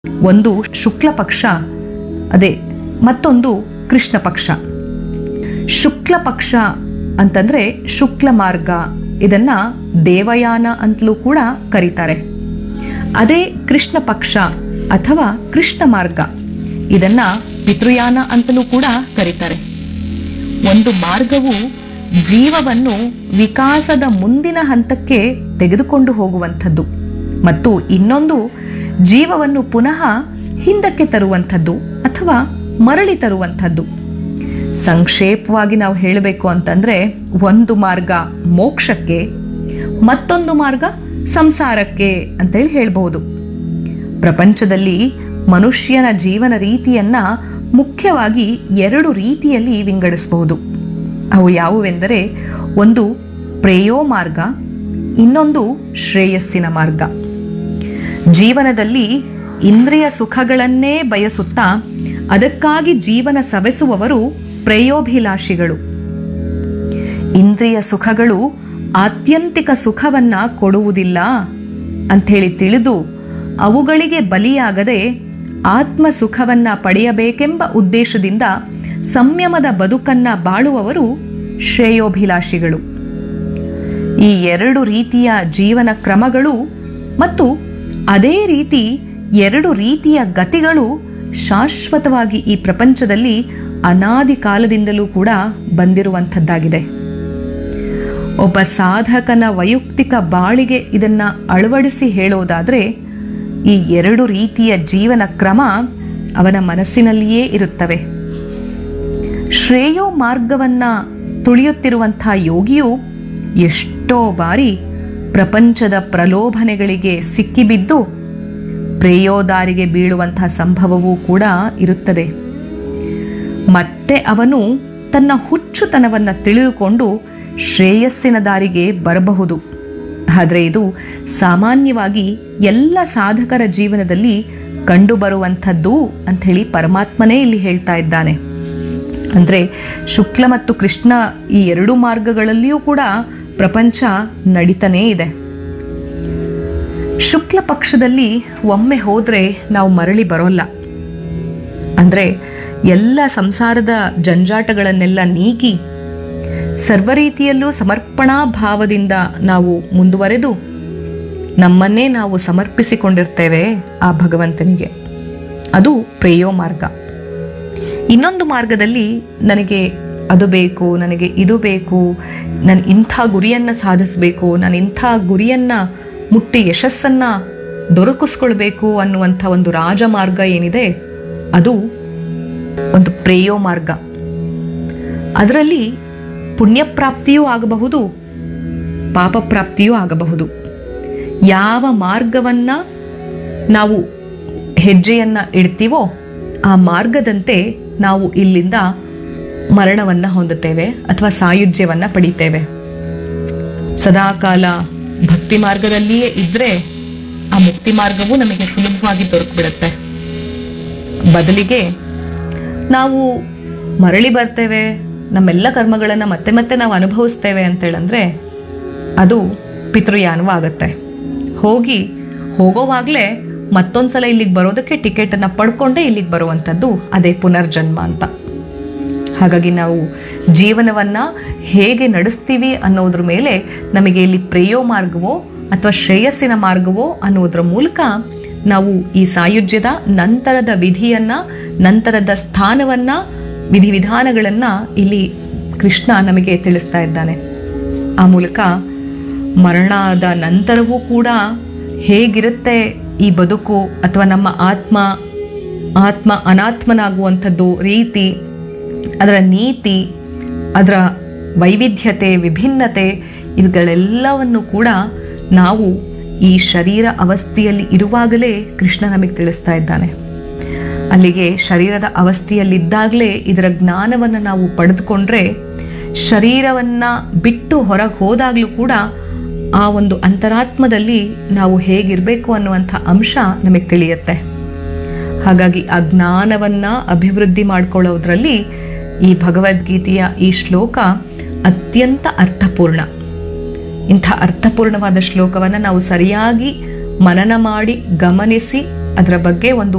ಒಂದು ಶುಕ್ಲ ಪಕ್ಷ ಅದೇ ಮತ್ತೊಂದು ಕೃಷ್ಣ ಪಕ್ಷ ಶುಕ್ಲ ಪಕ್ಷ ಅಂತಂದ್ರೆ ಶುಕ್ಲ ಮಾರ್ಗ ಇದನ್ನ ದೇವಯಾನ ಅಂತಲೂ ಕೂಡ ಕರೀತಾರೆ ಅದೇ ಕೃಷ್ಣ ಪಕ್ಷ ಅಥವಾ ಕೃಷ್ಣ ಮಾರ್ಗ ಇದನ್ನ ಪಿತೃಯಾನ ಅಂತಲೂ ಕೂಡ ಕರೀತಾರೆ ಒಂದು ಮಾರ್ಗವು ಜೀವವನ್ನು ವಿಕಾಸದ ಮುಂದಿನ ಹಂತಕ್ಕೆ ತೆಗೆದುಕೊಂಡು ಹೋಗುವಂಥದ್ದು ಮತ್ತು ಇನ್ನೊಂದು ಜೀವವನ್ನು ಪುನಃ ಹಿಂದಕ್ಕೆ ತರುವಂಥದ್ದು ಅಥವಾ ಮರಳಿ ತರುವಂಥದ್ದು ಸಂಕ್ಷೇಪವಾಗಿ ನಾವು ಹೇಳಬೇಕು ಅಂತಂದ್ರೆ ಒಂದು ಮಾರ್ಗ ಮೋಕ್ಷಕ್ಕೆ ಮತ್ತೊಂದು ಮಾರ್ಗ ಸಂಸಾರಕ್ಕೆ ಅಂತೇಳಿ ಹೇಳ್ಬಹುದು ಪ್ರಪಂಚದಲ್ಲಿ ಮನುಷ್ಯನ ಜೀವನ ರೀತಿಯನ್ನ ಮುಖ್ಯವಾಗಿ ಎರಡು ರೀತಿಯಲ್ಲಿ ವಿಂಗಡಿಸಬಹುದು ಅವು ಯಾವುವೆಂದರೆ ಒಂದು ಪ್ರೇಯೋ ಮಾರ್ಗ ಇನ್ನೊಂದು ಶ್ರೇಯಸ್ಸಿನ ಮಾರ್ಗ ಜೀವನದಲ್ಲಿ ಇಂದ್ರಿಯ ಸುಖಗಳನ್ನೇ ಬಯಸುತ್ತಾ ಅದಕ್ಕಾಗಿ ಜೀವನ ಸವೆಸುವವರು ಪ್ರೇಯೋಭಿಲಾಷಿಗಳು ಇಂದ್ರಿಯ ಸುಖಗಳು ಆತ್ಯಂತಿಕ ಸುಖವನ್ನ ಕೊಡುವುದಿಲ್ಲ ಅಂಥೇಳಿ ತಿಳಿದು ಅವುಗಳಿಗೆ ಬಲಿಯಾಗದೆ ಆತ್ಮ ಸುಖವನ್ನ ಪಡೆಯಬೇಕೆಂಬ ಉದ್ದೇಶದಿಂದ ಸಂಯಮದ ಬದುಕನ್ನ ಬಾಳುವವರು ಶ್ರೇಯೋಭಿಲಾಷಿಗಳು ಈ ಎರಡು ರೀತಿಯ ಜೀವನ ಕ್ರಮಗಳು ಮತ್ತು ಅದೇ ರೀತಿ ಎರಡು ರೀತಿಯ ಗತಿಗಳು ಶಾಶ್ವತವಾಗಿ ಈ ಪ್ರಪಂಚದಲ್ಲಿ ಅನಾದಿ ಕಾಲದಿಂದಲೂ ಕೂಡ ಬಂದಿರುವಂಥದ್ದಾಗಿದೆ ಒಬ್ಬ ಸಾಧಕನ ವೈಯಕ್ತಿಕ ಬಾಳಿಗೆ ಇದನ್ನ ಅಳವಡಿಸಿ ಹೇಳೋದಾದ್ರೆ ಈ ಎರಡು ರೀತಿಯ ಜೀವನ ಕ್ರಮ ಅವನ ಮನಸ್ಸಿನಲ್ಲಿಯೇ ಇರುತ್ತವೆ ಶ್ರೇಯೋ ಮಾರ್ಗವನ್ನ ತುಳಿಯುತ್ತಿರುವಂಥ ಯೋಗಿಯು ಎಷ್ಟೋ ಬಾರಿ ಪ್ರಪಂಚದ ಪ್ರಲೋಭನೆಗಳಿಗೆ ಸಿಕ್ಕಿಬಿದ್ದು ಪ್ರೇಯೋದಾರಿಗೆ ಬೀಳುವಂತಹ ಸಂಭವವೂ ಕೂಡ ಇರುತ್ತದೆ ಮತ್ತೆ ಅವನು ತನ್ನ ಹುಚ್ಚುತನವನ್ನು ತಿಳಿದುಕೊಂಡು ಶ್ರೇಯಸ್ಸಿನ ದಾರಿಗೆ ಬರಬಹುದು ಆದರೆ ಇದು ಸಾಮಾನ್ಯವಾಗಿ ಎಲ್ಲ ಸಾಧಕರ ಜೀವನದಲ್ಲಿ ಕಂಡುಬರುವಂಥದ್ದು ಅಂಥೇಳಿ ಪರಮಾತ್ಮನೇ ಇಲ್ಲಿ ಹೇಳ್ತಾ ಇದ್ದಾನೆ ಅಂದರೆ ಶುಕ್ಲ ಮತ್ತು ಕೃಷ್ಣ ಈ ಎರಡು ಮಾರ್ಗಗಳಲ್ಲಿಯೂ ಕೂಡ ಪ್ರಪಂಚ ನಡೀತಾನೇ ಇದೆ ಶುಕ್ಲ ಪಕ್ಷದಲ್ಲಿ ಒಮ್ಮೆ ಹೋದರೆ ನಾವು ಮರಳಿ ಬರೋಲ್ಲ ಅಂದರೆ ಎಲ್ಲ ಸಂಸಾರದ ಜಂಜಾಟಗಳನ್ನೆಲ್ಲ ನೀಗಿ ಸರ್ವ ರೀತಿಯಲ್ಲೂ ಸಮರ್ಪಣಾ ಭಾವದಿಂದ ನಾವು ಮುಂದುವರೆದು ನಮ್ಮನ್ನೇ ನಾವು ಸಮರ್ಪಿಸಿಕೊಂಡಿರ್ತೇವೆ ಆ ಭಗವಂತನಿಗೆ ಅದು ಪ್ರೇಯೋ ಮಾರ್ಗ ಇನ್ನೊಂದು ಮಾರ್ಗದಲ್ಲಿ ನನಗೆ ಅದು ಬೇಕು ನನಗೆ ಇದು ಬೇಕು ನಾನು ಇಂಥ ಗುರಿಯನ್ನು ಸಾಧಿಸಬೇಕು ನಾನು ಇಂಥ ಗುರಿಯನ್ನು ಮುಟ್ಟಿ ಯಶಸ್ಸನ್ನು ದೊರಕಿಸ್ಕೊಳ್ಬೇಕು ಅನ್ನುವಂಥ ಒಂದು ರಾಜಮಾರ್ಗ ಏನಿದೆ ಅದು ಒಂದು ಪ್ರೇಯೋ ಮಾರ್ಗ ಅದರಲ್ಲಿ ಪುಣ್ಯಪ್ರಾಪ್ತಿಯೂ ಆಗಬಹುದು ಪಾಪ ಪ್ರಾಪ್ತಿಯೂ ಆಗಬಹುದು ಯಾವ ಮಾರ್ಗವನ್ನ ನಾವು ಹೆಜ್ಜೆಯನ್ನ ಇಡ್ತೀವೋ ಆ ಮಾರ್ಗದಂತೆ ನಾವು ಇಲ್ಲಿಂದ ಮರಣವನ್ನ ಹೊಂದುತ್ತೇವೆ ಅಥವಾ ಸಾಯುಜ್ಯವನ್ನ ಪಡಿತೇವೆ ಸದಾಕಾಲ ಭಕ್ತಿ ಮಾರ್ಗದಲ್ಲಿಯೇ ಇದ್ರೆ ಆ ಮುಕ್ತಿ ಮಾರ್ಗವೂ ನಮಗೆ ಸುಲಭವಾಗಿ ದೊರಕಿಬಿಡುತ್ತೆ ಬದಲಿಗೆ ನಾವು ಮರಳಿ ಬರ್ತೇವೆ ನಮ್ಮೆಲ್ಲ ಕರ್ಮಗಳನ್ನು ಮತ್ತೆ ಮತ್ತೆ ನಾವು ಅನುಭವಿಸ್ತೇವೆ ಅಂತೇಳಂದ್ರೆ ಅದು ಪಿತೃಯಾನವಾಗತ್ತೆ ಹೋಗಿ ಹೋಗೋವಾಗಲೇ ಮತ್ತೊಂದ್ಸಲ ಇಲ್ಲಿಗೆ ಬರೋದಕ್ಕೆ ಟಿಕೆಟನ್ನು ಪಡ್ಕೊಂಡೇ ಇಲ್ಲಿಗೆ ಬರುವಂಥದ್ದು ಅದೇ ಪುನರ್ಜನ್ಮ ಅಂತ ಹಾಗಾಗಿ ನಾವು ಜೀವನವನ್ನ ಹೇಗೆ ನಡೆಸ್ತೀವಿ ಅನ್ನೋದ್ರ ಮೇಲೆ ನಮಗೆ ಇಲ್ಲಿ ಪ್ರೇಯೋ ಮಾರ್ಗವೋ ಅಥವಾ ಶ್ರೇಯಸ್ಸಿನ ಮಾರ್ಗವೋ ಅನ್ನೋದ್ರ ಮೂಲಕ ನಾವು ಈ ಸಾಯುಜ್ಯದ ನಂತರದ ವಿಧಿಯನ್ನ ನಂತರದ ಸ್ಥಾನವನ್ನ ವಿಧಿವಿಧಾನಗಳನ್ನ ಇಲ್ಲಿ ಕೃಷ್ಣ ನಮಗೆ ತಿಳಿಸ್ತಾ ಇದ್ದಾನೆ ಆ ಮೂಲಕ ಮರಣದ ನಂತರವೂ ಕೂಡ ಹೇಗಿರುತ್ತೆ ಈ ಬದುಕು ಅಥವಾ ನಮ್ಮ ಆತ್ಮ ಆತ್ಮ ಅನಾತ್ಮನಾಗುವಂಥದ್ದು ರೀತಿ ಅದರ ನೀತಿ ಅದರ ವೈವಿಧ್ಯತೆ ವಿಭಿನ್ನತೆ ಇವುಗಳೆಲ್ಲವನ್ನು ಕೂಡ ನಾವು ಈ ಶರೀರ ಅವಸ್ಥೆಯಲ್ಲಿ ಇರುವಾಗಲೇ ಕೃಷ್ಣ ನಮಗೆ ತಿಳಿಸ್ತಾ ಇದ್ದಾನೆ ಅಲ್ಲಿಗೆ ಶರೀರದ ಅವಸ್ಥೆಯಲ್ಲಿದ್ದಾಗಲೇ ಇದರ ಜ್ಞಾನವನ್ನು ನಾವು ಪಡೆದುಕೊಂಡ್ರೆ ಶರೀರವನ್ನು ಬಿಟ್ಟು ಹೊರಗೆ ಹೋದಾಗಲೂ ಕೂಡ ಆ ಒಂದು ಅಂತರಾತ್ಮದಲ್ಲಿ ನಾವು ಹೇಗಿರಬೇಕು ಅನ್ನುವಂಥ ಅಂಶ ನಮಗೆ ತಿಳಿಯುತ್ತೆ ಹಾಗಾಗಿ ಆ ಜ್ಞಾನವನ್ನ ಅಭಿವೃದ್ಧಿ ಮಾಡ್ಕೊಳ್ಳೋದ್ರಲ್ಲಿ ಈ ಭಗವದ್ಗೀತೆಯ ಈ ಶ್ಲೋಕ ಅತ್ಯಂತ ಅರ್ಥಪೂರ್ಣ ಇಂಥ ಅರ್ಥಪೂರ್ಣವಾದ ಶ್ಲೋಕವನ್ನು ನಾವು ಸರಿಯಾಗಿ ಮನನ ಮಾಡಿ ಗಮನಿಸಿ ಅದರ ಬಗ್ಗೆ ಒಂದು